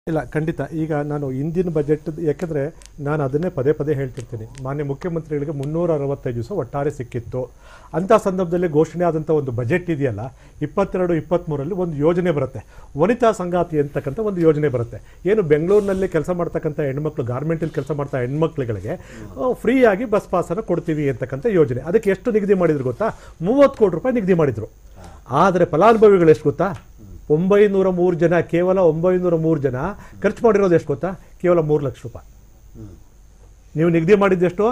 ಇಲ್ಲ ಖಂಡಿತ ಈಗ ನಾನು ಇಂದಿನ ಬಜೆಟ್ ಯಾಕಂದ್ರೆ ನಾನು ಅದನ್ನೇ ಪದೇ ಪದೇ ಹೇಳ್ತಿರ್ತೀನಿ ಮಾನ್ಯ ಮುಖ್ಯಮಂತ್ರಿಗಳಿಗೆ ಮುನ್ನೂರ ಅರವತ್ತೈದು ದಿವಸ ಒಟ್ಟಾರೆ ಸಿಕ್ಕಿತ್ತು ಅಂಥ ಸಂದರ್ಭದಲ್ಲಿ ಘೋಷಣೆ ಆದಂಥ ಒಂದು ಬಜೆಟ್ ಇದೆಯಲ್ಲ ಇಪ್ಪತ್ತೆರಡು ಇಪ್ಪತ್ತ್ಮೂರಲ್ಲಿ ಒಂದು ಯೋಜನೆ ಬರುತ್ತೆ ವನಿತಾ ಸಂಗಾತಿ ಅಂತಕ್ಕಂಥ ಒಂದು ಯೋಜನೆ ಬರುತ್ತೆ ಏನು ಬೆಂಗಳೂರಿನಲ್ಲಿ ಕೆಲಸ ಮಾಡ್ತಕ್ಕಂಥ ಹೆಣ್ಮಕ್ಳು ಗಾರ್ಮೆಂಟಲ್ಲಿ ಕೆಲಸ ಮಾಡ್ತಾ ಹೆಣ್ಮಕ್ಳುಗಳಿಗೆ ಫ್ರೀಯಾಗಿ ಬಸ್ ಪಾಸನ್ನು ಕೊಡ್ತೀವಿ ಅಂತಕ್ಕಂಥ ಯೋಜನೆ ಅದಕ್ಕೆ ಎಷ್ಟು ನಿಗದಿ ಮಾಡಿದ್ರು ಗೊತ್ತಾ ಮೂವತ್ತು ಕೋಟಿ ರೂಪಾಯಿ ನಿಗದಿ ಮಾಡಿದ್ರು ಆದರೆ ಫಲಾನುಭವಿಗಳು ಎಷ್ಟು ಗೊತ್ತಾ ಒಂಬೈನೂರ ಮೂರು ಜನ ಕೇವಲ ಒಂಬೈನೂರ ಮೂರು ಜನ ಖರ್ಚು ಮಾಡಿರೋದು ಎಷ್ಟು ಗೊತ್ತಾ ಕೇವಲ ಮೂರು ಲಕ್ಷ ರೂಪಾಯಿ ನೀವು ನಿಗದಿ ಮಾಡಿದ್ದೆಷ್ಟು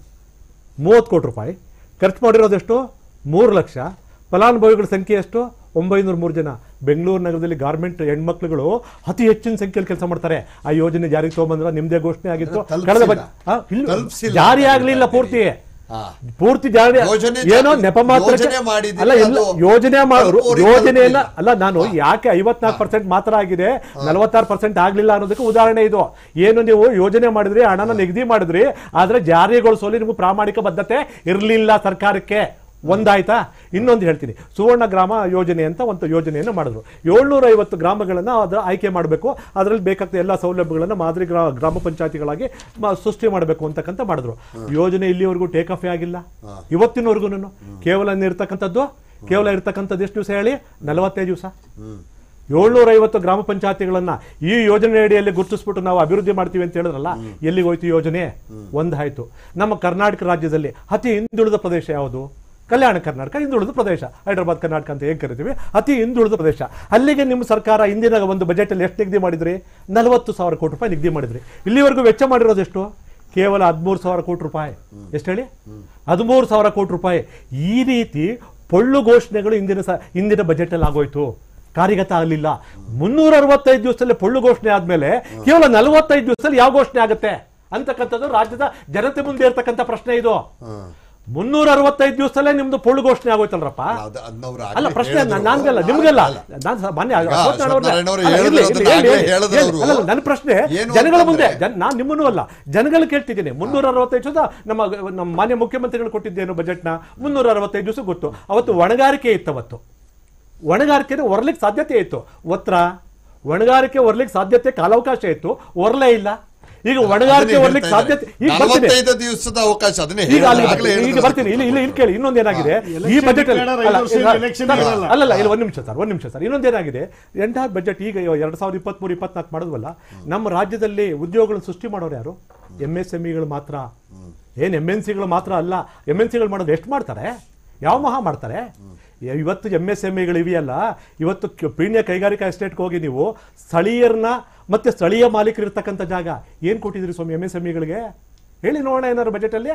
ಮೂವತ್ತು ಕೋಟಿ ರೂಪಾಯಿ ಖರ್ಚು ಮಾಡಿರೋದೆಷ್ಟು ಮೂರು ಲಕ್ಷ ಫಲಾನುಭವಿಗಳ ಸಂಖ್ಯೆ ಎಷ್ಟು ಒಂಬೈನೂರ ಮೂರು ಜನ ಬೆಂಗಳೂರು ನಗರದಲ್ಲಿ ಗಾರ್ಮೆಂಟ್ ಹೆಣ್ಮಕ್ಳುಗಳು ಅತಿ ಹೆಚ್ಚಿನ ಸಂಖ್ಯೆಯಲ್ಲಿ ಕೆಲಸ ಮಾಡ್ತಾರೆ ಆ ಯೋಜನೆ ಜಾರಿಗೆ ತಗೊಂಬಂದ್ರ ನಿಮ್ದೇ ಘೋಷಣೆ ಆಗಿತ್ತು ತಲುಪ್ಸಿಲ್ಲ. ಕಳೆದ ಬಜೆಟ್ ಆ, ಇಲ್ಲ, ತಲುಪ್ಸಿಲ್ಲ. ಜಾರಿ ಆಗ್ಲಿಲ್ಲ ಪೂರ್ತಿ ಹಾ. ಪೂರ್ತಿ ಜಾರಿ ಯೋಜನೆ ಏನೋ ಜಾರಿ- ನೆಪ ಮಾತ್ರ ಯೋಜನೆ ಮಾಡಿದ್ದೀರಿ, ಅಲ್ಲ ಎಲ್ಲ ಅದು ಯೋಜನೆ ಮಾಡಿದ್ರು ತಲುಪೋರಿಗೆ ಯೋಜನೆಯನ್ನ ತಲುಪಿಲ್ಲ. ಅಲ್ಲ ನಾನು ಯಾಕೆ ಐವತ್ನಾಲ್ಕು ಪರ್ಸೆಂಟ್ ಮಾತ್ರ ಆಗಿದೆ ನಲವತ್ತಾರು ಪರ್ಸೆಂಟ್ ಆಗ್ಲಿಲ್ಲ ಅನ್ನೋದಕ್ಕೆ ಉದಾಹರಣೆ ಇದು ಏನು ನೀವು ಯೋಜನೆ ಮಾಡಿದ್ರಿ ಹಣನ ನಿಗದಿ ಮಾಡಿದ್ರಿ ಆದ್ರೆ ಜಾರಿಗೊಳಿಸೋಲಿ ನಿಮ್ಗೆ ಪ್ರಾಮಾಣಿಕ ಬದ್ಧತೆ ಇರಲಿಲ್ಲ ಸರ್ಕಾರಕ್ಕೆ ಒಂದಾಯ್ತಾ ಇನ್ನೊಂದು ಹೇಳ್ತೀನಿ ಸುವರ್ಣ ಗ್ರಾಮ ಯೋಜನೆ ಅಂತ ಒಂದು ಯೋಜನೆಯನ್ನು ಮಾಡಿದ್ರು ಏಳ್ನೂರ ಐವತ್ತು ಗ್ರಾಮಗಳನ್ನು ಅದರ ಆಯ್ಕೆ ಮಾಡಬೇಕು ಅದರಲ್ಲಿ ಬೇಕಾಗ್ತದೆ ಎಲ್ಲ ಸೌಲಭ್ಯಗಳನ್ನು ಮಾದರಿ ಗ್ರಾ ಗ್ರಾಮ ಪಂಚಾಯತಿಗಳಾಗಿ ಮ- ಸೃಷ್ಟಿ ಮಾಡಬೇಕು ಅಂತಕ್ಕಂಥ ಮಾಡಿದ್ರು ಯೋಜನೆ ಇಲ್ಲಿವರೆಗೂ ಟೇಕ್ ಆಫ್ ಆಗಿಲ್ಲ ಇವತ್ತಿನವರೆಗೂ ಕೇವಲ ಇರ್ತಕ್ಕಂಥದ್ದು ಕೇವಲ ಇರ್ತಕ್ಕಂಥದ್ದು ಎಷ್ಟು ದಿವಸ ಹೇಳಿ ನಲವತ್ತೈದು ದಿವಸ ಏಳ್ನೂರ ಐವತ್ತು ಗ್ರಾಮ ಪಂಚಾಯತಿಗಳನ್ನ ಈ ಯೋಜನೆ ಅಡಿಯಲ್ಲಿ ಗುರುತಿಸ್ಬಿಟ್ಟು ನಾವು ಅಭಿವೃದ್ಧಿ ಮಾಡ್ತೀವಿ ಅಂತ ಹೇಳಿದ್ರಲ್ಲ ಎಲ್ಲಿಗೆ ಹೋಯ್ತು ಯೋಜನೆ ಒಂದಾಯ್ತು ನಮ್ಮ ಕರ್ನಾಟಕ ರಾಜ್ಯದಲ್ಲಿ ಅತಿ ಹಿಂದುಳಿದ ಪ್ರದೇಶ ಯಾವುದು ಕಲ್ಯಾಣ ಕರ್ನಾಟಕ ಹಿಂದುಳಿದ ಪ್ರದೇಶ ಹೈದರಾಬಾದ್ ಕರ್ನಾಟಕ ಅಂತ ಹೇಗೆ ಕರಿತೀವಿ ಅತಿ ಹಿಂದುಳಿದ ಪ್ರದೇಶ ಅಲ್ಲಿಗೆ ನಿಮ್ಮ ಸರ್ಕಾರ ಇಂದಿನ ಒಂದು ಬಜೆಟಲ್ಲಿ ಎಷ್ಟು ನಿಗದಿ ಮಾಡಿದ್ರಿ ನಲವತ್ತು ಸಾವಿರ ಕೋಟಿ ರೂಪಾಯಿ ನಿಗದಿ ಮಾಡಿದ್ರಿ ಇಲ್ಲಿವರೆಗೂ ವೆಚ್ಚ ಮಾಡಿರೋದು ಎಷ್ಟು ಕೇವಲ ಹದಿಮೂರು ಸಾವಿರ ಕೋಟಿ ರೂಪಾಯಿ ಎಷ್ಟು ಹೇಳಿ ಹದಿಮೂರು ಸಾವಿರ ಕೋಟಿ ರೂಪಾಯಿ ಈ ರೀತಿ ಪೊಳ್ಳು ಘೋಷಣೆಗಳು ಇಂದಿನ ಸ ಇಂದಿನ ಬಜೆಟಲ್ಲಿ ಆಗೋಯ್ತು ಕಾರ್ಯಗತ ಆಗಲಿಲ್ಲ ಮುನ್ನೂರ ಅರವತ್ತೈದು ದಿವಸದಲ್ಲಿ ಪೊಳ್ಳು ಘೋಷಣೆ ಆದ್ಮೇಲೆ ಕೇವಲ ನಲವತ್ತೈದು ದಿವಸದಲ್ಲಿ ಯಾವ ಘೋಷಣೆ ಆಗುತ್ತೆ ಅಂತಕ್ಕಂಥದ್ದು ರಾಜ್ಯದ ಜನತೆ ಮುಂದೆ ಇರ್ತಕ್ಕಂಥ ಪ್ರಶ್ನೆ ಇದು ಮುನ್ನೂರ ಅರವತ್ತೈದು ದಿವಸದಲ್ಲೇ ನಿಮ್ದು ಪೊಳ್ಳು ಘೋಷಣೆ ಆಗೋಯ್ತಲ್ರಪ್ಪ ಅದು- ಅದ್ನವ್ರು ಆಗ್ಲೇ ಅಲ್ಲ ಪ್ರಶ್ನೆ ಹೇಳಿದ್ರು. ನಾನ್- ನಾನ್ಗಲ್ಲ ನಿಮ್ಗಲ್ಲ ಅಲ್ಲ. ನಾನು ಸ- ಮಾನ್ಯ ಈಗ ಅಶ್ವತ್ಥ ನಾರಾಯಣ ಅಶ್ವತ್ಥ ಅವ್ರನ್ನ- ನಾರಾಯಣ ಅಲ್ಲ, ಅವ್ರು ಇರ್ಲಿ, ಹೇಳಿದ್ರು, ಇರ್ಲಿ, ಅದನ್ನ ಹೇಳಿ, ಹೇಳಿದ್ರು ಹೇಳಿ. ಅವರು. ಅಲ್ಲ, ನನ್ನ ಪ್ರಶ್ನೆ ಏನು ಜನಗಳ ಮುಂದೆ ಅಂತಂದ್ರೆ- ಜನ- ನಾನ್ ನಿಮ್ಮನ್ನು ಅಲ್ಲ ಜನಗಳು ಕೇಳ್ತಿದ್ದೀನಿ ಮುನ್ನೂರ ಅರವತ್ತೈದು ದಿವಸ ನಮ್ಮ ನಮ್ಮ ಮಾನ್ಯ ಮುಖ್ಯಮಂತ್ರಿಗಳು ಕೊಟ್ಟಿದ್ದೇನು ಬಜೆಟ್ನ ಮುನ್ನೂರ ಅರವತ್ತೈದು ದಿವಸ ಗೊತ್ತು ಅವತ್ತು ಒಣಗಾರಿಕೆ ಇತ್ತು ಅವತ್ತು ಒಣಗಾರಿಕೆ ಹೊರಲಿಕ್ಕೆ ಸಾಧ್ಯತೆ ಇತ್ತು ಒತ್ರ ಒಣಗಾರಿಕೆ ಹೊರಲಿಕ್ಕೆ ಸಾಧ್ಯತೆ ಕಾಲಾವಕಾಶ ಇತ್ತು ಹೊರಲೇ ಇಲ್ಲ ಈಗ ಒಣಗಾರಿಕೆ ಅದನ್ನೇ ಹೊರಲಿಕ್ಕೆ ಹೇಳ್ತಾ ಸಾಧ್ಯತೆ ಇದ್ದಾರೆ. ಈಗ ಬರ್ತೀನಿ ನಲವತ್ತೈದು ದಿವಸದ ಅವಕಾಶ ಅದನ್ನೇ ಈಗ ಅಲ್ಲಿ ಹೇಳಿದ್ರು, ಆಗ್ಲೇ ಬರ್ತೀನಿ. ಈಗ ಹೇಳಿದ್ರು. ಬರ್ತೀನಿ ಇಲ್ಲಿ ಇಲ್ಲಿ ಇಲ್ಲಿ ಕೇಳಿ ಇನ್ನೊಂದೇನಾಗಿದೆ ಈ election ಬಜೆಟ್ declare ಐದು ವರ್ಷ election ಇರಲ್ಲ. ಅಲ್ಲಲ್ಲ ಇಲ್ಲ ಒಂದ್ ನಿಮಿಷ ಸರ್ ಒಂದ್ ನಿಮಿಷ ಸರ್ ಇನ್ನೊಂದೇನಾಗಿದೆ ಎಂಟರ್ ಬಜೆಟ್ ಈಗ ಎರಡ್ ಸಾವಿರದ ಇಪ್ಪತ್ಮೂರು ಇಪ್ಪತ್ನಾಲ್ಕು ಮಾಡಿದ್ವಲ್ಲ ನಮ್ಮ ರಾಜ್ಯದಲ್ಲಿ ಉದ್ಯೋಗಗಳನ್ನು ಸೃಷ್ಟಿ ಮಾಡೋರು ಯಾರು ಎಂ ಎಸ್ ಎಂ ಇಗಳು ಮಾತ್ರ ಏನ್ ಎಂ ಎನ್ ಸಿಗಳು ಮಾತ್ರ ಅಲ್ಲ ಎಂ ಎನ್ ಸಿಗಳು ಮಾಡೋದು ಎಷ್ಟು ಮಾಡ್ತಾರೆ ಯಾವ ಮಹಾ ಮಾಡ್ತಾರೆ ಇವತ್ತು ಎಂ ಎಸ್ ಎಂ ಇಗಳು ಇವೆಯಲ್ಲ ಇವತ್ತು ಕ- ಪೀಣ್ಯ ಕೈಗಾರಿಕಾ ಎಸ್ಟೇಟ್ಗೆ ಹೋಗಿ ನೀವು ಸ್ಥಳೀಯರನ್ನ ಮತ್ತೆ ಸ್ಥಳೀಯ ಮಾಲೀಕರು ಇರ್ತಕ್ಕಂಥ ಜಾಗ ಏನ್ ಕೊಟ್ಟಿದ್ರಿ ಸ್ವಾಮಿ ಎಂ ಎಸ್ ಎಂ ಇಗಳಿಗೆ ಹೇಳಿ ನೋಡೋಣ ಏನಾದ್ರು ಬಜೆಟಲ್ಲಿ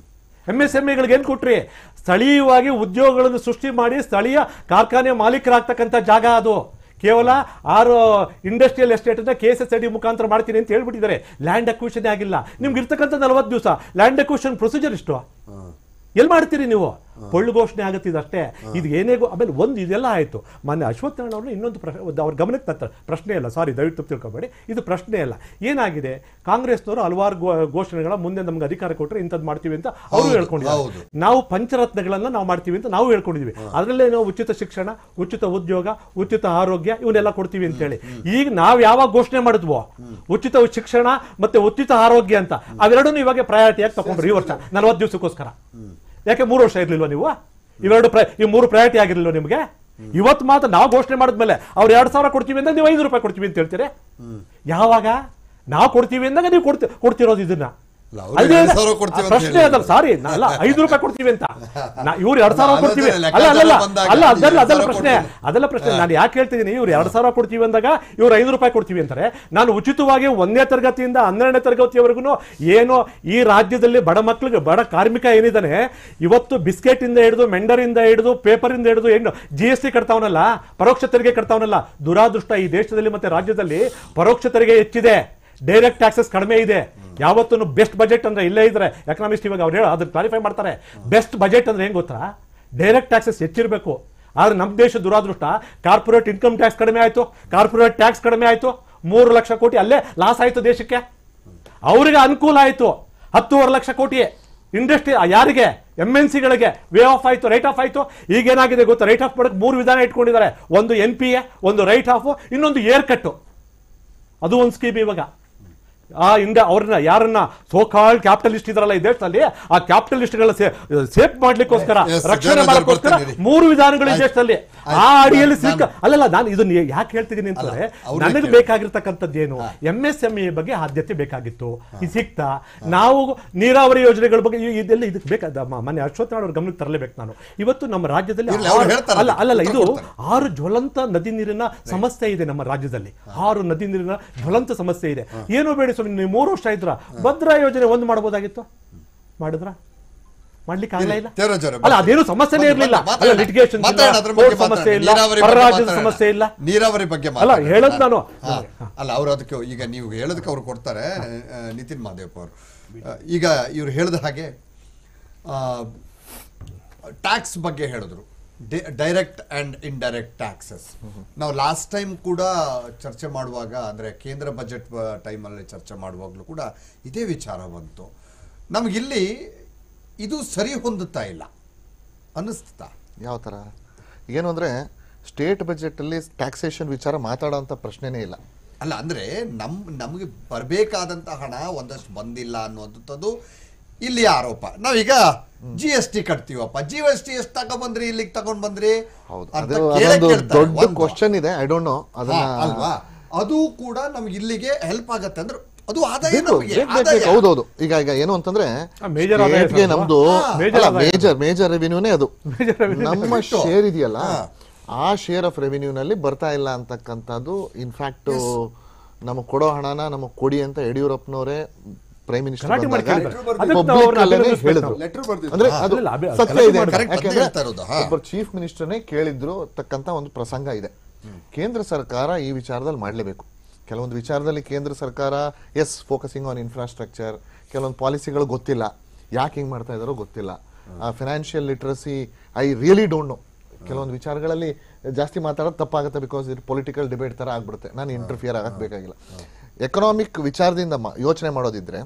ಎಂ ಎಸ್ ಎಂ ಇಗಳಿಗೆ ಏನು ಕೊಟ್ರಿ ಸ್ಥಳೀಯವಾಗಿ ಉದ್ಯೋಗಗಳನ್ನು ಸೃಷ್ಟಿ ಮಾಡಿ ಸ್ಥಳೀಯ ಕಾರ್ಖಾನೆ ಮಾಲೀಕರಾಗ್ತಕ್ಕಂಥ ಜಾಗ ಅದು ಕೇವಲ ಆರು industrial estate K S S D ಮುಖಾಂತರ ಮಾಡ್ತೀನಿ ಅಂತ ಹೇಳ್ಬಿಟ್ಟಿದ್ದಾರೆ ಲ್ಯಾಂಡ್ ಅಕ್ವಿಷನ್ ಆಗಿಲ್ಲ ನಿಮ್ಗೆ ಇರ್ತಕ್ಕಂಥ ನಲವತ್ತು ದಿವಸ ಲ್ಯಾಂಡ್ ಅಕ್ವಿಷನ್ ಪ್ರೊಸೀಜರ್ ಇಷ್ಟು ಎಲ್ಲಿ ಮಾಡ್ತೀರಿ ನೀವು ಪೊಳ್ಳು ಘೋಷಣೆ ಆಗುತ್ತೆ ಇದಷ್ಟೇ ಇದು ಏನೇ ಗೋ- ಆಮೇಲೆ ಒಂದು ಇದೆಲ್ಲ ಆಯಿತು ಮೊನ್ನೆ ಅಶ್ವತ್ಥನಾರಾಯಣ ಅವರು ಇನ್ನೊಂದು ಪ್ರಶ್ನೆ ಒಂದು ಅವ್ರ ಗಮನಕ್ಕೆ ತಂತ ಪ್ರಶ್ನೆ ಅಲ್ಲ ಸಾರಿ ದಯವಿಟ್ಟು ತಿಳ್ಕೊಬೇಡಿ ಇದು ಪ್ರಶ್ನೆ ಅಲ್ಲ ಏನಾಗಿದೆ ಕಾಂಗ್ರೆಸ್ನವರು ಹಲವಾರು ಘೋ- ಘೋಷಣೆಗಳ ಮುಂದೆ ನಮ್ಗೆ ಅಧಿಕಾರ ಕೊಟ್ಟರೆ ಇಂಥದ್ದು ಮಾಡ್ತೀವಿ ಅಂತ ಅವರು ಹೌದು, ಹೇಳ್ಕೊಂಡಿದ್ದಾರೆ ಹೌದು. ನಾವು ಪಂಚರತ್ನಗಳನ್ನ ನಾವು ಮಾಡ್ತೀವಿ ಅಂತ ನಾವು ಹೇಳ್ಕೊಂಡಿದ್ವಿ ಅದರಲ್ಲೇ ನಾವು ಉಚಿತ ಶಿಕ್ಷಣ ಉಚಿತ ಉದ್ಯೋಗ ಉಚಿತ ಆರೋಗ್ಯ ಇವನ್ನೆಲ್ಲ ಕೊಡ್ತೀವಿ ಅಂತ ಹೇಳಿ ಈಗ ನಾವು ಯಾವಾಗ ಘೋಷಣೆ ಮಾಡಿದ್ವೋ ಉಚಿತ ಶಿಕ್ಷಣ ಮತ್ತೆ ಉಚಿತ ಆರೋಗ್ಯ ಅಂತ ಅವೆರಡನ್ನು ಇವಾಗ ಪ್ರಯಾರಿಟಿಯಾಗಿ ತಗೊಂಡ್ರು ಈ ವರ್ಷ ನಲವತ್ತು ದಿವಸಕ್ಕೋಸ್ಕರ ಯಾಕೆ ಮೂರು ವರ್ಷ ಇರ್ಲಿಲ್ವಾ ನೀವು ಇವೆರಡು ಪ್ರ ಈ ಮೂರು ಪ್ರಯಾರಿಟಿ ಆಗಿರ್ಲಿಲ್ವ ನಿಮಗೆ ಇವತ್ತು ಮಾತ್ರ ನಾವು ಘೋಷಣೆ ಮಾಡಿದ್ಮೇಲೆ ಅವ್ರು ಎರಡ್ ಸಾವಿರ ಕೊಡ್ತೀವಿ ಅಂದಾಗ ನೀವು ಐದು ರೂಪಾಯಿ ಕೊಡ್ತೀವಿ ಅಂತ ಹೇಳ್ತೀರಿ ಯಾವಾಗ ನಾವು ಕೊಡ್ತೀವಿ ಅಂದಾಗ ನೀವು ಕೊಡ್ತಿ ಕೊಡ್ತಿರೋದು ಇದನ್ನ ಅಲ್ಲ, ಅವ್ರು ಅದೇ ಎರಡ್ ಸಾವಿರ ಕೊಡ್ತೀವಿ ಅಂತ ಪ್ರಶ್ನೆ ಅದಲ್ಲ ಸಾರಿ ಅಲ್ಲ ಐದು ರೂಪಾಯಿ ಕೊಡ್ತೀವಿ ಅಂತ ನಾ- ಇವ್ರು ಎರಡ್ ಸಾವಿರ ಅಲ್ಲ, ಕೊಡ್ತೀವಿ ಅದನ್ನ ಅಲ್ಲ ಅಲ್ಲ ಲೆಕ್ಕಾಚಾರ ಬಂದಾಗ ಅಲ್ಲ ಅದಲ್ಲ ಎರಡ್ ಅದಲ್ಲ ಸಾವಿರ ಪ್ರಶ್ನೆ ಕೊಡ್ತೀವಿ. ಅದಲ್ಲ ಪ್ರಶ್ನೆ ನಾನು ಯಾಕೆ ಹೇಳ್ತಿದ್ದೀನಿ ಇವ್ರು ಎರಡ್ ಸಾವಿರ ಕೊಡ್ತೀವಿ ಅಂದಾಗ ಇವ್ರು ಐದು ರೂಪಾಯಿ ಕೊಡ್ತೀವಿ ಅಂತಾರೆ ನಾನು ಉಚಿತವಾಗಿ ಒಂದನೇ ತರಗತಿಯಿಂದ ಹನ್ನೆರಡನೇ ತರಗತಿಯವರೆಗೂ ಏನು ಈ ರಾಜ್ಯದಲ್ಲಿ ಬಡ ಮಕ್ಳಿಗೆ ಬಡ ಕಾರ್ಮಿಕ ಏನಿದ್ದಾನೆ ಇವತ್ತು ಬಿಸ್ಕೆಟ್ ಇಂದ ಹಿಡಿದು ಮೆಂಡರ್ ಇಂದ ಹಿಡಿದು ಪೇಪರ್ ಇಂದ ಹಿಡಿದು ಏನು ಜಿ ಎಸ್ ಟಿ ಕಟ್ತಾವನಲ್ಲ ಪರೋಕ್ಷ ತೆರಿಗೆ ಕಟ್ತಾವನಲ್ಲ ದುರಾದೃಷ್ಟ ಈ ದೇಶದಲ್ಲಿ ಮತ್ತೆ ರಾಜ್ಯದಲ್ಲಿ ಪರೋಕ್ಷ ತೆರಿಗೆ ಹೆಚ್ಚಿದೆ ಡೈರೆಕ್ಟ್ ಟ್ಯಾಕ್ಸಸ್ ಕಡಿಮೆ ಇದೆ ಯಾವತ್ತೂ ಬೆಸ್ಟ್ ಬಜೆಟ್ ಅಂದ್ರೆ ಇಲ್ಲೇ ಇದ್ರೆ ಎಕನಾಮಿಸ್ಟ್ ಇವಾಗ ಅವ್ರು ಹೇಳೋ ಅದನ್ನ ಕ್ಲಾರಿಫೈ ಮಾಡ್ತಾರೆ ಬೆಸ್ಟ್ ಬಜೆಟ್ ಅಂದ್ರೆ ಹೆಂಗ್ ಗೊತ್ತಾ ಡೈರೆಕ್ಟ್ ಟ್ಯಾಕ್ಸಸ್ ಹೆಚ್ಚಿರಬೇಕು ಆದ್ರೆ ನಮ್ಮ ದೇಶ ದುರಾದೃಷ್ಟ ಕಾರ್ಪೊರೇಟ್ ಇನ್ಕಮ್ ಟ್ಯಾಕ್ಸ್ ಕಡಿಮೆ ಆಯ್ತು ಕಾರ್ಪೊರೇಟ್ ಟ್ಯಾಕ್ಸ್ ಕಡಿಮೆ ಆಯ್ತು ಮೂರು ಲಕ್ಷ ಕೋಟಿ ಅಲ್ಲೇ ಲಾಸ್ ಆಯ್ತು ದೇಶಕ್ಕೆ ಅವರಿಗೆ ಅನುಕೂಲ ಆಯ್ತು ಹತ್ತೂವರೆ ಲಕ್ಷ ಕೋಟಿ ಇಂಡಸ್ಟ್ರಿ ಯಾರಿಗೆ ಎಂ ಎನ್ ಸಿಗಳಿಗೆ ವೇ ಆಫ್ ಆಯ್ತು ರೈಟ್ ಆಫ್ ಆಯ್ತು ಈಗ ಏನಾಗಿದೆ ಗೊತ್ತಾ ರೈಟ್ ಆಫ್ ಮಾಡಕ್ಕೆ ಮೂರು ವಿಧಾನ ಇಟ್ಕೊಂಡಿದ್ದಾರೆ ಒಂದು ಎನ್ ಪಿ ಎ ಒಂದು ರೈಟ್ ಆಫ್ ಇನ್ನೊಂದು ಏರ್ ಕಟ್ಟು ಅದು ಒಂದು ಸ್ಕೀಮ್ ಇವಾಗ ಆ ಹಿಂಗ ಅವ್ರನ್ನ ಯಾರನ್ನ ಸೋಕಾಲ್ ಕ್ಯಾಪಿಟಲಿಸ್ಟ್ ಇದಾರಲ್ಲ ಈ ದೇಶದಲ್ಲಿ ಆ ಕ್ಯಾಪಿಟಲಿಸ್ಟ್ಗಳ ಸೇಫ್ ಮಾಡ್ಲಿಕ್ಕೋಸ್ಕರ Yes, ರಕ್ಷಣೆ ಜನ ಮಾಡಕ್ಕೋಸ್ಕರ ಬರ್ತೀನಿ. ಮೂರು ವಿಧಾನಗಳು ಈ ದೇಶದಲ್ಲಿ ಆ ಆಯ್ತು. ಅಡಿಯಲ್ಲಿ ನಾನು- ಸಿಕ್ಕ ಅಲ್ಲಲ್ಲ ನಾನು ಇದನ್ನ ಯಾಕೆ ಹೇಳ್ತಿದ್ದೀನಿ ಅಂತಂದ್ರೆ ಅವ್ರೇ ನನಗೆ ಕೇಳಿ. ಬೇಕಾಗಿರ್ತಕ್ಕಂಥದ್ದು ಏನು ಎಂ ಎಸ್ ಎಂ ಇ ಬಗ್ಗೆ ಆದ್ಯತೆ ಬೇಕಾಗಿತ್ತು ಇದು ಸಿಕ್ತಾ ನಾವು ನೀರಾವರಿ ಯೋಜನೆಗಳ ಬಗ್ಗೆ ಇ- ಇದೆಲ್ಲ ಇದಕ್ಕೆ ಬೇಕಾದ ಮನೆ ಅಶ್ವತ್ಥ ಅವ್ರ ಗಮನಕ್ಕೆ ತರಲೇಬೇಕು ನಾನು ಇವತ್ತು ನಮ್ಮ ರಾಜ್ಯದಲ್ಲಿ ಇರ್ಲಿ, ಅವ್ರು ಆರು- ಹೇಳ್ತಾರೆ. ಅಲ್ಲ ಅಲ್ಲಲ್ಲ ಇದು ಉತ್ತರ ಕೊಡ್ತಾರೆ. ಆರು ಜ್ವಲಂತ ನದಿ ನೀರಿನ ಸಮಸ್ಯೆ ಇದೆ ನಮ್ಮ ರಾಜ್ಯದಲ್ಲಿ ಆರು ನದಿ ನೀರಿನ ಜ್ವಲಂತ ಸಮಸ್ಯೆ ಇದೆ ಏನೋ ಬೇಡಿ ಸ್ವಾಮಿ ನೀವು ಮೂರು ವರ್ಷ ಇದ್ರ ಭದ್ರಾ ಯೋಜನೆ ಒಂದು ಮಾಡಬಹುದಾಗಿತ್ತು ಮಾಡಿದ್ರ ಮಾಡ್ಲಿಕ್ಕೆ ಆಗಲ್ಲ ಇಲ್ಲ ದೇವರಾಜ್ ಅವರೇ, ಅಲ್ಲ ಅದೇನು ಸಮಸ್ಯೆನೇ ಮಾತಾಡೋಣ, ಇರಲಿಲ್ಲ ಮಾತಾಡೋಣ. ಲಿಟಿಗೇಷನ್ ಮಾತಾಡೋಣ, ಅದ್ರ ಬಗ್ಗೆ ಸಮಸ್ಯೆ ಇಲ್ಲ ನೀರಾವರಿ ಹೊರ ಬಗ್ಗೆ ರಾಜ್ಯದ ಮಾತಾಡೋಣ. ಸಮಸ್ಯೆ ಇಲ್ಲ ನೀರಾವರಿ ಬಗ್ಗೆ ಅಲ್ಲ, ಮಾತಾಡೋಣ. ಹೇಳೋದ್ ನಾನು. ಹಾ, ಅಲ್ಲ ಅವ್ರು ಅದಕ್ಕೆ ಈಗ ನೀವು ಹೇಳೋದಕ್ಕೆ ಅವ್ರು ಕೊಡ್ತಾರೆ ಆ, ನಿತಿನ್ ಮಾದೇವ್ ಅವರು ಆ, ಈಗ ಇವ್ರು ಹೇಳಿದ ಹಾಗೆ ಟ್ಯಾಕ್ಸ್ ಬಗ್ಗೆ ಹೇಳಿದ್ರು ಡೈರೆಕ್ಟ್ ಅಂಡ್ ಇಂಡೈರೆಕ್ಟ್ ಟ್ಯಾಕ್ಸಸ್ ನಾವು ಲಾಸ್ಟ್ ಟೈಮ್ ಕೂಡ ಚರ್ಚೆ ಮಾಡುವಾಗ ಅಂದ್ರೆ ಕೇಂದ್ರ ಬಜೆಟ್ ಟೈಮಲ್ಲಿ ಚರ್ಚೆ ಮಾಡುವಾಗಲೂ ಕೂಡ ಇದೇ ವಿಚಾರ ಬಂತು ನಮಗಿಲ್ಲಿ ಇದು ಸರಿ ಹೊಂದುತ್ತಾ ಇಲ್ಲ ಅನ್ನಿಸ್ತಾ ಯಾವ ಥರ ಏನು ಅಂದರೆ ಸ್ಟೇಟ್ ಬಜೆಟಲ್ಲಿ ಟ್ಯಾಕ್ಸೇಷನ್ ವಿಚಾರ ಮಾತಾಡೋಂಥ ಪ್ರಶ್ನೆನೇ ಇಲ್ಲ ಅಲ್ಲ ಅಂದ್ರೆ ನಮ್ ನಮಗೆ ಬರಬೇಕಾದಂತ ಹಣ ಒಂದಷ್ಟು ಬಂದಿಲ್ಲ ಅನ್ನುವಂಥದ್ದು ಇಲ್ಲಿ ಆರೋಪ ನಾವೀಗ ಜಿ ಎಸ್ ಟಿ ಕಟ್ತೀವಪ್ಪ ಜಿ ಎಸ್ ಟಿ ಎಷ್ಟು ತಗೊಂಡ್ಬಂದ್ರಿ ಇಲ್ಲಿಗೆ ತಗೊಂಡ್ ಬಂದ್ರಿ ಹೌದು ಅಂತ ಅದು ಕೇಳೇ ಅದೊಂದು ಕೇಳ್ತಾರೆ. ದೊಡ್ಡ ಒಂದು. ಕ್ವಶನ್ ಇದೆ ಐ ಡೋಂಟ್ ನೋ ಹಾ, ಅದನ್ನ ಅಲ್ವಾ ಅದು ಕೂಡ ನಮ್ಗೆ ಇಲ್ಲಿಗೆ ಹೆಲ್ಪ್ ಆಗತ್ತೆ ಅಂದ್ರೆ ಅದು ಆದಾಯ ಬೇಕು, ನಮಗೆ ಬೇಕು, ಬೇಕು, ಆದಾಯ. ಬೇಕು. ಹೌದೌದು ಈಗ ಈಗ ಏನು ಅಂತಂದ್ರೆ ಆ, major ಆದಾಯ ಸ್ಟೇಟ್ಗೆ ಸ್ವಲ್ಪ. ನಮ್ದು ಹಾ, major ಆದಾಯ. ಮೇಜರ್ ಮೇಜರ್ ರೆವಿನ್ಯೂನೇ ಅದು Major revenue ನಮ್ಮ ಬಿಟ್ಟು. ಶೇರ್ ಇದೆಯಲ್ಲ ಹಾ. ಆ ಶೇರ್ ಆಫ್ ರೆವಿನ್ಯೂನಲ್ಲಿ ಬರ್ತಾ ಇಲ್ಲ ಅಂತಕ್ಕಂಥದ್ದು ಇನ್ಫ್ಯಾಕ್ಟ್ ನಮಗೆ ಕೊಡೋ ಹಣನ ನಮಗೆ ಕೊಡಿ ಅಂತ ಯಡಿಯೂರಪ್ಪನವರೇ ಪ್ರೈಮ್ ಮಿನಿಸ್ಟರ್ ಗಲಾಟೆ ಬಂದಾಗ ಮಾಡ್ಕೊಂಡಿದ್ದಾರೆ. ಅದಕ್ಕೆ ನಾವು public ಅವ್ರನ್ನ ಅಲ್ಲೇನೆ ಅಭಿನಂದಿಸ್ಬೇಕು ಹೇಳಿದ್ರು ನಾವು. ಲೆಟರ್ ಬರ್ದಿದ್ರು ಅಂದ್ರೆ ಹಾ. ಅದು ಇಲ್ಲ, ಅಭಿ- ಸತ್ಯ ಗಲಾಟೆ ಇದೆ Correct, ಯಾಕಂದ್ರೆ ಅದ್ನೇ ಹೇಳ್ತಾ ಇರೋದು, ಹಾ. ಒಬ್ಬರು ಚೀಫ್ ಮಿನಿಸ್ಟರ್ನೇ ಕೇಳಿದ್ರು ತಕ್ಕಂತ ಒಂದು ಪ್ರಸಂಗ ಇದೆ ಕೇಂದ್ರ ಸರ್ಕಾರ ಈ ವಿಚಾರದಲ್ಲಿ ಮಾಡಲೇಬೇಕು ಕೆಲವೊಂದು ವಿಚಾರದಲ್ಲಿ ಕೇಂದ್ರ ಸರ್ಕಾರ ಎಸ್ ಫೋಕಸಿಂಗ್ ಆನ್ ಇನ್ಫ್ರಾಸ್ಟ್ರಕ್ಚರ್ ಕೆಲವೊಂದು ಪಾಲಿಸಿಗಳು ಗೊತ್ತಿಲ್ಲ ಯಾಕೆ ಹಿಂಗೆ ಮಾಡ್ತಾ ಇದಾರೋ ಗೊತ್ತಿಲ್ಲ financial literacy I really don't know ಕೆಲವೊಂದು ವಿಚಾರಗಳಲ್ಲಿ ಜಾಸ್ತಿ ಮಾತಾಡೋದು ತಪ್ಪಾಗುತ್ತೆ ಬಿಕಾಸ್ ಇದು ಪೊಲಿಟಿಕಲ್ ಡಿಬೇಟ್ ತರ ಆಗ್ಬಿಡುತ್ತೆ ನಾನು ಇಂಟರ್ಫಿಯರ್ ಆಗಕ್ಕೆ ಬೇಕಾಗಿಲ್ಲ ಎಕನಾಮಿಕ್ ವಿಚಾರದಿಂದ ಮ- ಯೋಚನೆ ಮಾಡೋದಿದ್ರೆ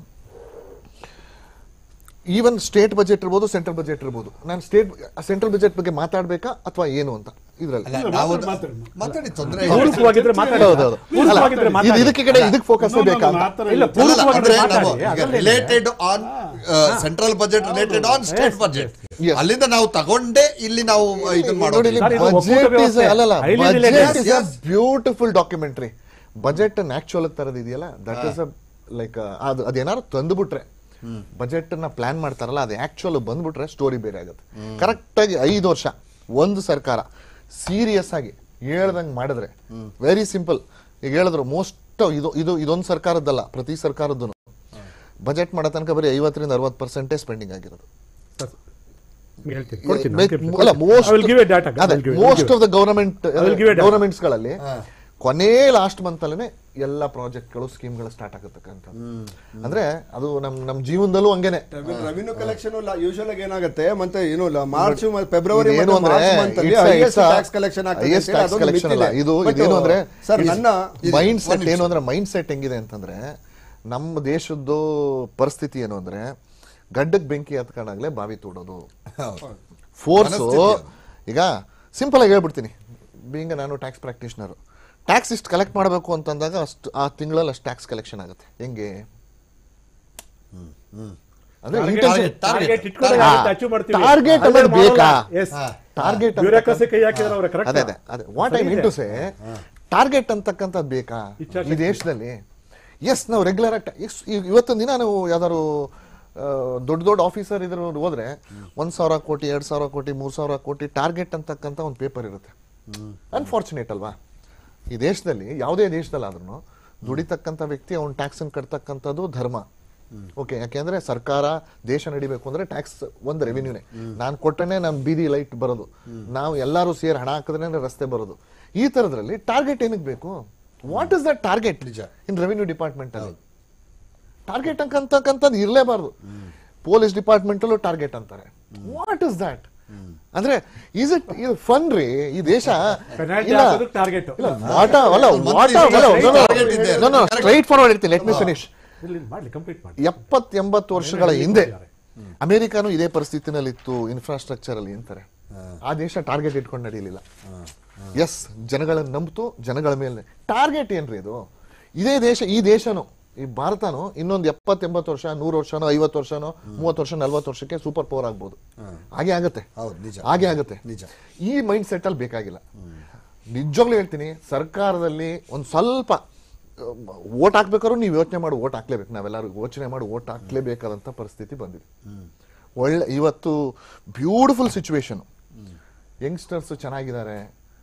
ಈವನ್ ಸ್ಟೇಟ್ ಬಜೆಟ್ ಇರ್ಬೋದು ಸೆಂಟ್ರಲ್ ಬಜೆಟ್ ಇರ್ಬೋದು ನಾನು ಸ್ಟೇಟ್ ಸೆಂಟ್ರಲ್ ಬಜೆಟ್ ಬಗ್ಗೆ ಮಾತಾಡ್ಬೇಕಾ ಅಥವಾ ಏನು ಅಂತ ಇದ್ರಲ್ಲಿ ಅಲ್ಲ, ಇಲ್ಲ, ನಾವು ಮಾತಾಡಿ, ಮಾತಾಡಿ. ಮಾತಾಡಿ ತೊಂದರೆ ಇಲ್ಲ. ಪೂರಕವಾಗಿದ್ರೆ ಮಾತಾಡಿ ಹೌದೌದು. ಪೂರಕವಾಗಿದ್ರೆ ಇದು ಮಾತಾಡಿ ಇದಕ್ಕೆ ಕಡೆ ಇದಕ್ಕೆ ಫೋಕಸ್ No, no, no, ಬೇಕಾ ಅಂತ ಆ ಥರ ಇಲ್ಲ, ಇಲ್ಲ. ಪೂರ್ವ- ಅಲ್ಲ, ಅಂದ್ರೆ ಮಾತಾಡಿ, ನಾವು ಈಗ ಅದರಲ್ಲೇ ಇದೆ. Related on central budget related on state budget Yes. ಅಲ್ಲಿಂದ ನಾವು ತಗೊಂಡೇ ಇಲ್ಲಿ ನಾವು ಇದನ್ನ ನೋಡಿ ಮಾಡೋದು ಸರ್, ಇದು ಒಕ್ಕೂಟ ಬಜೆಟ್ ಇಸ್ ವ್ಯವಸ್ಥೆ. ಅಲ್ಲಲ್ಲ Highly budget related. Is Yes. Beautiful documentary budget actual ತರದ್ ಇದೆಯಲ್ಲ ದಟ್ ಇಸ್ ಅ ಲೈಕ್ ಅದು ಅದೇನಾದ್ರು ತಂದುಬಿಟ್ರೆ ಬಜೆಟ್ ನ ಪ್ಲಾನ್ ಮಾಡ್ತಾರಲ್ಲ ಅದು ಆಕ್ಚುಯಲ್ ಬಂದ್ಬಿಟ್ರೆ ಸ್ಟೋರಿ ಬೇರೆ ಆಗುತ್ತೆ ಕರೆಕ್ಟ್ ಆಗಿ ಐದು ವರ್ಷ ಒಂದು ಸರ್ಕಾರ ಸೀರಿಯಸ್ ಆಗಿ ಹೇಳ್ದಂಗೆ ಮಾಡಿದ್ರೆ ವೆರಿ ಸಿಂಪಲ್ ಈಗ ಹೇಳಿದ್ರು ಮೋಸ್ಟ್ ಇದು ಇದು ಇದೊಂದು ಸರ್ಕಾರದ್ದಲ್ಲ ಪ್ರತಿ ಸರ್ಕಾರದ್ದು ಬಜೆಟ್ ಮಾಡೋ ತನಕ ಬರೀ ಐವತ್ತರಿಂದ ಅರವತ್ತು ಪರ್ಸೆಂಟೇ ಸ್ಪೆಂಡಿಂಗ್ ಆಗಿರೋದು ಹೇಳ್ತೀನಿ ಕೊಡ್ತೀನಿ Make- ನಾನು ಅಲ್ಲ, most- I will give a data. I will give- I will most give. Of the government I will give a data. Governments ಗಳಲ್ಲಿ ಕೊನೆ ಲಾಸ್ಟ್ ಮಂತ್ ಅಲ್ಲೇ ಎಲ್ಲ ಪ್ರಾಜೆಕ್ಟ್ಗಳು ಸ್ಕೀಮ್ಗಳು ಸ್ಟಾರ್ಟ್ ಆಗತಕ್ಕಂಥ ಅಂದ್ರೆ ಅದು ನಮ್ ನಮ್ ಜೀವನದಲ್ಲೂ ಹಂಗೇನೆ ರೆವಿನ್ಯೂ ಕಲೆಕ್ಷನ್ ಯೂಶಲ್ ಆಗಿ ಏನಾಗುತ್ತೆ ಮತ್ತೆ ಏನು ಮಾರ್ಚ್ ಫೆಬ್ರವರಿ ಏನು ಅಂದ್ರೆ ಟ್ಯಾಕ್ಸ್ ಕಲೆಕ್ಷನ್ ಟ್ಯಾಕ್ಸ್ ಕಲೆಕ್ಷನ್ ಅಲ್ಲ ಇದು ಇದೇನು ಅಂದ್ರೆ ಸರ್ ನನ್ನ ಮೈಂಡ್ ಒಂದ್ ಸೆಟ್ ನಿಮಿಷ. ಏನು ಅಂದ್ರೆ ಮೈಂಡ್ ಸೆಟ್ ಹೆಂಗಿದೆ ಅಂತಂದ್ರೆ ನಮ್ಮ ದೇಶದ್ದು ಪರಿಸ್ಥಿತಿ ಏನು ಅಂದ್ರೆ ಗಡ್ಡಕ್ಕೆ ಬೆಂಕಿ ಹತ್ಕೊಂಡಾಗ್ಲೇ ಬಾವಿ ತೋಡೋದು ಫೋರ್ಸು ಮನಸ್ಥಿತಿ ಅದು. ಈಗ ಸಿಂಪಲ್ ಆಗಿ ಹೇಳ್ಬಿಡ್ತೀನಿ ಬೀಂಗ ನಾನು ಟ್ಯಾಕ್ಸ್ ಪ್ರಾಕ್ಟೀಷನರ್ ಟ್ಯಾಕ್ಸ್ ಇಷ್ಟು ಕಲೆಕ್ಟ್ ಮಾಡಬೇಕು ಅಂತಂದಾಗ ಅಷ್ಟು ಆ ತಿಂಗಳಲ್ಲಿ ಅಷ್ಟು ಟ್ಯಾಕ್ಸ್ ಕಲೆಕ್ಷನ್ ಆಗುತ್ತೆ ಹೆಂಗೆ ಅಂದ್ರೆ Target, intention- target. ಟಾರ್ಗೆಟ್ ಇಟ್ಕೊಂಡಾಗ ಹಾ. ಆಗುತ್ತೆ, achieve ಮಾಡ್ತೀವಿ. Target ಅದೇ ಅನ್ನೋದು ಮಾಡಲ್ಲ. ಬೇಕಾ? Yes. ಹಾ. ಟಾರ್ಗೆಟ್ Bureaucracy ಕೈ ಹಾಕಿದ್ರೆ ಅವ್ರ correct. ಅದೇ ಅದೇ ಅದೇ ವಾಟ್ ಐ ಸರಿ ಮೀನ್ ಇದೆ. ಟು ಸೇ ಟಾರ್ಗೆಟ್ ಅಂತಕ್ಕಂಥದ್ದು ಬೇಕಾ ಇಚ್ಛಾಶಕ್ತಿ. ಈ ದೇಶದಲ್ಲಿ ಎಸ್ ನಾವು ರೆಗ್ಯುಲರ್ ಆಗಿ ಎಸ್ ಇವತ್ತೊಂದು ದಿನ ನಾವು ಯಾವ್ದಾದ್ರು ಆ, ದೊಡ್ಡ ದೊಡ್ಡ ಆಫೀಸರ್ ಇದ್ರ ಹೋದ್ರೆ ಒಂದ್ ಸಾವಿರ ಕೋಟಿ ಎರಡ್ ಸಾವಿರ ಕೋಟಿ ಮೂರ್ ಸಾವಿರ ಕೋಟಿ ಟಾರ್ಗೆಟ್ ಅಂತಕ್ಕಂಥ ಒಂದು ಪೇಪರ್ ಇರುತ್ತೆ ಅನ್ಫಾರ್ಚುನೇಟ್ ಅಲ್ವಾ ಈ ದೇಶದಲ್ಲಿ ಯಾವುದೇ ದೇಶದಲ್ಲಾದ್ರೂ ದುಡಿತಕ್ಕಂಥ ವ್ಯಕ್ತಿ ಅವ್ನ ಟ್ಯಾಕ್ಸ್ ಕಟ್ತಕ್ಕಂಥದ್ದು ಧರ್ಮ ಓಕೆ ಯಾಕೆಂದ್ರೆ ಸರ್ಕಾರ ದೇಶ ನಡಿಬೇಕು ಅಂದ್ರೆ ಟ್ಯಾಕ್ಸ್ ಒಂದು ರೆವಿನ್ಯೂನೇ ನಾನು ಕೊಟ್ಟನೆ ನಾನು ಬೀದಿ ಲೈಟ್ ಬರೋದು ನಾವು ಎಲ್ಲರೂ ಸೇರಿ ಹಣ ಹಾಕಿದ್ರೆ ರಸ್ತೆ ಬರೋದು ಈ ತರದ್ರಲ್ಲಿ ಟಾರ್ಗೆಟ್ ಏನಕ್ಕೆ ಬೇಕು ವಾಟ್ ಇಸ್ ದಟ್ ಟಾರ್ಗೆಟ್ ನಿಜ. ಇನ್ ರೆವಿನ್ಯೂ ಡಿಪಾರ್ಟ್ಮೆಂಟ್ ಅಲ್ಲಿ ಟಾರ್ಗೆಟ್ ಅಂತಕ್ಕಂಥದ್ದು ಇರಲೇಬಾರ್ದು ಪೊಲೀಸ್ ಡಿಪಾರ್ಟ್ಮೆಂಟ್ ಅಲ್ಲೂ ಟಾರ್ಗೆಟ್ ಅಂತಾರೆ ವಾಟ್ ಇಸ್ ದಟ್ ಅಂದ್ರೆ ಈಸ್ ಇಟ್ ಇದು ಫನ್ ರೀ ಈ ದೇಶ Penalty ಹಾಕೋದಕ್ಕೆ target. ಇಲ್ಲ ವಾಟ ಅಲ್ಲ ಮಂತ್ರಿ ವಾಟ ಇಷ್ಟ target ಇದೆ. ಸ್ಟ್ರೈಟ್ ಫಾರ್ವರ್ಡ್ ಇರ್ತೀನಿ ಲೆಟ್ ಮಿ ಫಿನಿಶ್ ಇಲ್ಲಿ ಇಲ್ಲಿ ಮಾಡ್ಲಿ ಕಂಪ್ಲೀಟ್ ಮಾಡಿ ಎಪ್ಪತ್ ಎಂಬತ್ತು ವರ್ಷಗಳ ಹಿಂದೆ ಅಮೆರಿಕಾನು ಇದೇ ಪರಿಸ್ಥಿತಿನಲ್ಲಿ ಇತ್ತು ಇನ್ಫ್ರಾಸ್ಟ್ರಕ್ಚರ್ ಅಲ್ಲಿ ಅಂತಾರೆ ಆ ದೇಶ ಟಾರ್ಗೆಟ್ ಇಟ್ಕೊಂಡು ನಡೀಲಿಲ್ಲ ಎಸ್ ಜನಗಳನ್ನ ನಂಬಿತು ಜನಗಳ ಮೇಲೆ ಟಾರ್ಗೆಟ್ ಏನ್ರಿ ಇದು ಇದೇ ದೇಶ ಈ ದೇಶನು ಈ ಭಾರತನು ಇನ್ನೊಂದು ಎಪ್ಪತ್ತು ಎಂಬತ್ತು ವರ್ಷ ನೂರು ವರ್ಷನೋ ಐವತ್ತು ವರ್ಷನೋ ಮೂವತ್ತು ವರ್ಷ ನಲ್ವತ್ತು ವರ್ಷಕ್ಕೆ ಸೂಪರ್ ಪವರ್ ಆಗ್ಬೋದು ಹಾಗೆ ಆಗುತ್ತೆ ಹೌದು, ನಿಜ. ಹಾಗೆ ಆಗುತ್ತೆ ನಿಜ. ಈ ಮೈಂಡ್ ಸೆಟ್ ಅಲ್ಲಿ ಬೇಕಾಗಿಲ್ಲ ನಿಜವಾಗ್ಲೂ ಹೇಳ್ತೀನಿ ಸರ್ಕಾರದಲ್ಲಿ ಒಂದು ಸ್ವಲ್ಪ ಓಟ್ ಹಾಕ್ಬೇಕಾದ್ರೂ ನೀವು ಯೋಚನೆ ಮಾಡಿ ಓಟ್ ಹಾಕ್ಲೇಬೇಕು ನಾವೆಲ್ಲರೂ ಯೋಚನೆ ಮಾಡಿ ಓಟ್ ಹಾಕ್ಲೇಬೇಕಾದಂತ ಪರಿಸ್ಥಿತಿ ಬಂದಿದೆ ಒಳ್ಳೆ ಇವತ್ತು ಬ್ಯೂಟಿಫುಲ್ ಸಿಚುವೇಶನ್ ಯಂಗ್ಸ್ಟರ್ಸ್ ಚೆನ್ನಾಗಿದ್ದಾರೆ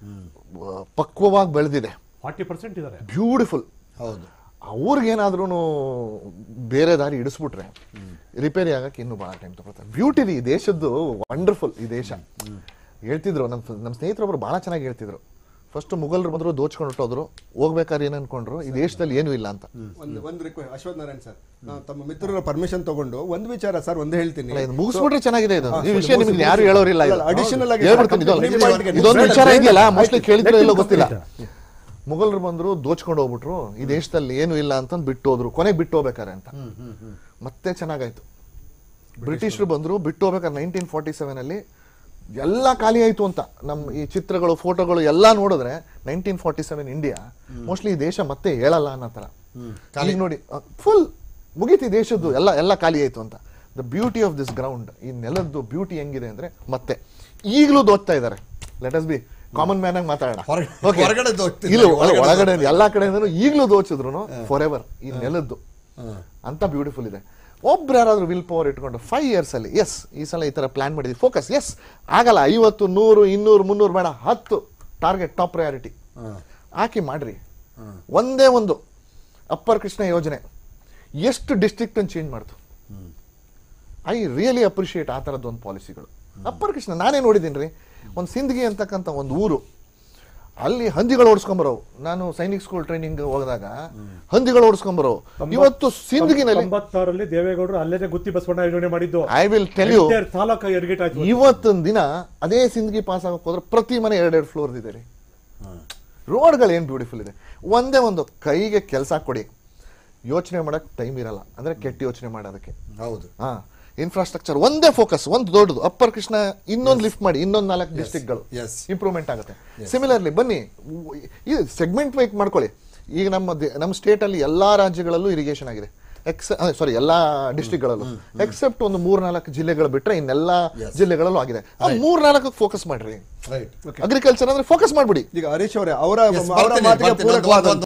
ಪಕ್ವವಾಗಿ ಬೆಳೆದಿದೆ ಫಾರ್ಟಿ ಪರ್ಸೆಂಟ್ ಇದಾರೆ ಬ್ಯೂಟಿಫುಲ್ ಹೌದು ಅವ್ರಿಗೇನಾದ್ರೂ ಬೇರೆ ದಾರಿ ಇಡಿಸ್ಬಿಟ್ರೆ ರಿಪೇರಿ ಆಗಕ್ಕೆ ಇನ್ನೂ ಬಹಳ ಟೈಮ್ ತಗೊಳ್ತಾರೆ ಬ್ಯೂಟಿ ಈ ದೇಶದ್ದು ವಂಡರ್ಫುಲ್ ಈ ದೇಶ ಹೇಳ್ತಿದ್ರು ನಮ್ಮ ನಮ್ಮ ಸ್ನೇಹಿತರೊಬ್ರು ಬಹಳ ಚೆನ್ನಾಗಿ ಹೇಳ್ತಿದ್ರು ಫಸ್ಟ್ ಮುಘಲರು ಬಂದ್ರು ದೋಚ್ಕೊಂಡು ಹೊಟ್ಟೋದ್ರು ಹೋಗ್ಬೇಕಾದ್ರೆ ಏನ್ ಅನ್ಕೊಂಡ್ರು ಈ ದೇಶದಲ್ಲಿ ಏನೂ ಇಲ್ಲ ಅಂತ ಒಂದು ಒಂದು ರಿಕ್ವೆಸ್ಟ್ ಅಶ್ವಥ್ ನಾರಾಯಣ್ ಸರ್ ನಾವು ತಮ್ಮ ಮಿತ್ರರ ಪರ್ಮಿಷನ್ ತಗೊಂಡು ಒಂದು ವಿಚಾರ ಸರ್ ಒಂದೇ ಹೇಳ್ತೀನಿ ಅಲ್ಲ, ಇದು ಮುಗಿಸ್ಬಿಟ್ರೆ ಚೆನ್ನಾಗಿದೆ ಇದು ಹಾ, ಈ ಸರಿ, ವಿಷಯ ಮುಗಿಸಿ, ನಿಮ್ಗೆ ಯಾರು ಮುಗಿಸಿ. ಹೇಳೋರಿಲ್ಲ ಇದು. ಅಲ್ಲ, additional ಆಗಿ ಹೇಳ್ಬಿಡ್ತೀನಿ ಇದೊಂದು. ನಿಮ್ಮ point ಗೆ ಇದೊಂದು ಬೇಡ, ವಿಚಾರ ಬೇಡ. ಇದೆಯಲ್ಲ ಮೋಸ್ಟ್ಲಿ ಆಯ್ತು, ಕೇಳಿದ್ರೆ let ಎಲ್ಲೋ him ಗೊತ್ತಿಲ್ಲ complete. ಮುಘಲರು ಬಂದ್ರು ದೋಚ್ಕೊಂಡು ಹೋಗ್ಬಿಟ್ರು ಈ ದೇಶದಲ್ಲಿ ಏನು ಇಲ್ಲ ಅಂತಂದು ಬಿಟ್ಟು ಹೋದ್ರು ಕೊನೆಗೆ ಬಿಟ್ಟು ಹೋಗ್ಬೇಕಾರೆ ಅಂತ ಮತ್ತೆ ಚೆನ್ನಾಗಾಯ್ತು ಬ್ರಿಟಿಷರು ಬಂದ್ರು ಬಿಟ್ಟು ಹೋಗ್ಬೇಕಾದ್ರೆ ನೈನ್ಟೀನ್ ಫಾರ್ಟಿ ಸೆವೆನ್ ಅಲ್ಲಿ ಎಲ್ಲ ಖಾಲಿ ಆಯ್ತು ಅಂತ ನಮ್ಮ ಈ ಚಿತ್ರಗಳು ಫೋಟೋಗಳು ಎಲ್ಲ ನೋಡಿದ್ರೆ nineteen forty seven India mostly ಈ ದೇಶ ಮತ್ತೆ ಹೇಳಲ್ಲ ಅನ್ನೋ ತರ ಈಗ ನೋಡಿ ಫುಲ್ ಮುಗೀತಿ ದೇಶದ್ದು ಎಲ್ಲ ಎಲ್ಲ ಖಾಲಿ ಆಯ್ತು ಅಂತ the beauty of this ground ಈ ನೆಲದ್ದು ಬ್ಯೂಟಿ ಹೆಂಗಿದೆ ಅಂದ್ರೆ ಮತ್ತೆ ಈಗಲೂ ದೋಚ್ತಾ ಇದ್ದಾರೆ let us be common man ಆಗಿ ಮಾತಾಡೋಣ ಹೊರಗೆ- Okay. ಹೊರಗಡೆ ದೋಚ್ತಿದ್ದಾರೆ, ಇಲ್ಲ ಒಳ- ಒಳಗಡೆ ಒಳಗಡೆ ದೋಚ್ತಿದ್ದಾರೆ. ಎಲ್ಲಾ ಕಡೆಯಿಂದನೂ ಈಗಲೂ ದೋಚಿದ್ರು ಫಾರ್ ಎವರ್ ಈ ನೆಲದ್ದು ಅಂತ ಬ್ಯೂಟಿಫುಲ್ ಇದೆ ಒಬ್ರು ಯಾರಾದ್ರೂ ವಿಲ್ ಪವರ್ ಇಟ್ಕೊಂಡು ಫೈವ್ ಇಯರ್ಸ್ ಅಲ್ಲಿ ಎಸ್ ಈ ಸಲ ಈ ತರ ಪ್ಲಾನ್ ಮಾಡಿದ್ವಿ ಫೋಕಸ್ ಎಸ್ ಆಗಲ್ಲ ಐವತ್ತು ನೂರು ಇನ್ನೂರು ಮುನ್ನೂರು ಬೇಡ ಹತ್ತು ಟಾರ್ಗೆಟ್ ಟಾಪ್ ಪ್ರಯಾರಿಟಿ ಹಾಕಿ ಮಾಡ್ರಿ ಒಂದೇ ಒಂದು ಅಪ್ಪರ್ ಕೃಷ್ಣ ಯೋಜನೆ ಎಷ್ಟು ಡಿಸ್ಟ್ರಿಕ್ಟ್ ಚೇಂಜ್ ಮಾಡ್ತು ಐ ರಿಯಲಿ ಅಪ್ರಿಷಿಯೇಟ್ ಆ ಥರದ್ದು ಒಂದು ಪಾಲಿಸಿಗಳು ಅಪ್ಪರ್ ಕೃಷ್ಣ ನಾನೇ ನೋಡಿದ್ದೀನಿ ರೀ ಒಂದು ಸಿಂದಗಿ ಅಂತಕ್ಕಂಥ ಒಂದು ಊರು ಅಲ್ಲಿ ಹಂದಿಗಳು ಓಡಿಸ್ಕೊಂಬರೋ ನಾನು ಸೈನಿಕ್ ಸ್ಕೂಲ್ ಟ್ರೈನಿಂಗ್ ಹೋದಾಗ ಹಂದಿಗಳು ಓಡಿಸ್ಕೊಂಬರೋ ಇವತ್ತು ಸಿಂದಗಿನಲ್ಲಿ ತೊಂಬತ್ತಾರಲ್ಲಿ ದೇವೇಗೌಡರು ಅಲ್ಲೇ ಗುತ್ತಿ ಬಸವಣ್ಣ ಯೋಜನೆ ಮಾಡಿದ್ದು I will tell you Entire taluk irrigate ಆಯ್ತು ಇವತ್ತಿನ ದಿನ ಅದೇ ಸಿಂದಗಿ ಪಾಸ್ ಆಗಕ್ಕೆ ಹೋದ್ರೆ ಪ್ರತಿ ಮನೆ ಎರಡೆರಡು ಫ್ಲೋರ್ ಇದೆ ರೀ ರೋಡ್ಗಳು ಏನು ಬ್ಯೂಟಿಫುಲ್ ಇದೆ ಒಂದೇ ಒಂದು ಕೈಗೆ ಕೆಲಸ ಕೊಡಿ ಯೋಚನೆ ಮಾಡಕ್ ಟೈಮ್ ಇರಲ್ಲ ಅಂದ್ರೆ ಕೆಟ್ಟ ಯೋಚನೆ ಮಾಡೋದಕ್ಕೆ ಹೌದು ಹಾ ಇನ್ಫ್ರಾಸ್ಟ್ರಕ್ಚರ್ ಒಂದೇ ಫೋಕಸ್ ಒಂದು ದೊಡ್ಡದು ಅಪ್ಪರ್ ಕೃಷ್ಣ ಇನ್ನೊಂದು ಲಿಫ್ಟ್ ಮಾಡಿ ಇನ್ನೊಂದು ನಾಲ್ಕು ಡಿಸ್ಟ್ರಿಕ್ಟ್ಗಳು Yes. ಇಂಪ್ರೂವ್ಮೆಂಟ್ ಆಗುತ್ತೆ ಸಿಮಿಲರ್ಲಿ ಬನ್ನಿ ಇದು ಸೆಗ್ಮೆಂಟ್ ವೈಕ್ ಮಾಡ್ಕೊಳ್ಳಿ ಈಗ ನಮ್ಮ ದೇ- ನಮ್ಮ ಸ್ಟೇಟ್ ಅಲ್ಲಿ ಎಲ್ಲಾ ರಾಜ್ಯಗಳಲ್ಲೂ ಇರಿಗೇಷನ್ ಆಗಿದೆ ಎಕ್ಸ್ ಸಾರಿ ಎಲ್ಲಾ ಡಿಸ್ಟ್ರಿಕ್ಟ್ಗಳಲ್ಲೂ ಎಕ್ಸೆಪ್ಟ್ ಒಂದು ಮೂರ್ ನಾಲ್ಕು ಜಿಲ್ಲೆಗಳು ಬಿಟ್ರೆ ಇನ್ನೆಲ್ಲಾ ಜಿಲ್ಲೆಗಳಲ್ಲೂ ಆಗಿದೆ ಆ ಮೂರ್ ನಾಲ್ಕು ಫೋಕಸ್ ಮಾಡ್ರಿ ರೈಟ್ ಅಗ್ರಿಕಲ್ಚರ್ ಅಂದ್ರೆ ಫೋಕಸ್ ಮಾಡ್ಬಿಡಿ ಈಗ ಹರೀಶ್ ಅವರೇ ಅವರ Yes, ಅವರ ಬರ್ತೀನಿ, ಮಾತಿಗೆ ಬರ್ತೀನಿ. ಒಂದು- ಪೂರಕವಾದ ಒಂದು-